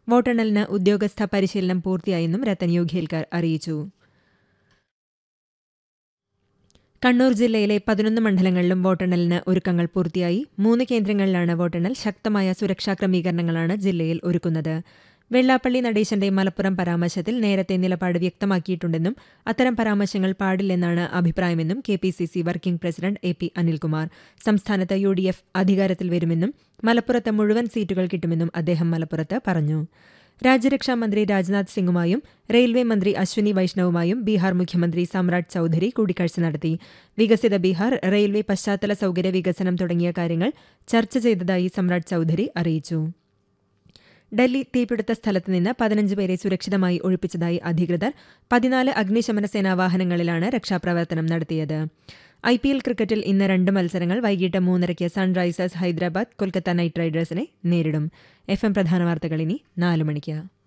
വോട്ടെണ്ണലിന് ഉദ്യോഗസ്ഥ പരിശീലനം പൂർത്തിയായെന്നും രത്തൻ യോഗ്യൽക്കർ അറിയിച്ചു കണ്ണൂർ ജില്ലയിലെ പതിനൊന്ന് മണ്ഡലങ്ങളിലും വോട്ടെണ്ണലിന് ഒരുക്കങ്ങൾ പൂർത്തിയായി മൂന്ന് കേന്ദ്രങ്ങളിലാണ് വോട്ടെണ്ണൽ ശക്തമായ സുരക്ഷാ ക്രമീകരണങ്ങളാണ് ജില്ലയിൽ ഒരുക്കുന്നത് വെള്ളാപ്പള്ളി നടേശന്റെ മലപ്പുറം പരാമർശത്തിൽ നേരത്തെ നിലപാട് വ്യക്തമാക്കിയിട്ടുണ്ടെന്നും അത്തരം പരാമർശങ്ങൾ പാടില്ലെന്നാണ് അഭിപ്രായമെന്നും K P C C working president A P Anilkumar സംസ്ഥാനത്ത് യു ഡി എഫ് അധികാരത്തിൽ വരുമെന്നും മലപ്പുറത്ത് മുഴുവൻ സീറ്റുകൾ കിട്ടുമെന്നും അദ്ദേഹം മലപ്പുറത്ത് പറഞ്ഞു രാജ്യരക്ഷാ മന്ത്രി രാജ്നാഥ് സിംഗുമായും റെയിൽവേ മന്ത്രി അശ്വിനി വൈഷ്ണവുമായും ബീഹാർ മുഖ്യമന്ത്രി സമ്രാട് ചൌധരി കൂടിക്കാഴ്ച നടത്തി വികസിത ബീഹാർ റെയിൽവേ പശ്ചാത്തല സൌകര്യ വികസനം തുടങ്ങിയ കാര്യങ്ങൾ ചർച്ച ചെയ്തതായി സമ്രാട് ചൌധരി അറിയിച്ചു ഡൽഹി തീപിടുത്ത സ്ഥലത്ത് നിന്ന് പതിനഞ്ച് പേരെ സുരക്ഷിതമായി ഒഴിപ്പിച്ചതായി അധികൃതർ പതിനാല് അഗ്നിശമന സേനാ വാഹനങ്ങളിലാണ് രക്ഷാപ്രവർത്തനം നടത്തിയത് ഐ പി എൽ ക്രിക്കറ്റിൽ ഇന്ന് രണ്ട് മത്സരങ്ങൾ വൈകിട്ട് മൂന്നരയ്ക്ക് സൺറൈസേഴ്സ് ഹൈദരാബാദ് കൊൽക്കത്ത നൈറ്റ് റൈഡേഴ്സിനെ നേരിടും എഫ് എം പ്രധാന വാർത്തകൾ ഇനി നാല് മണിക്ക്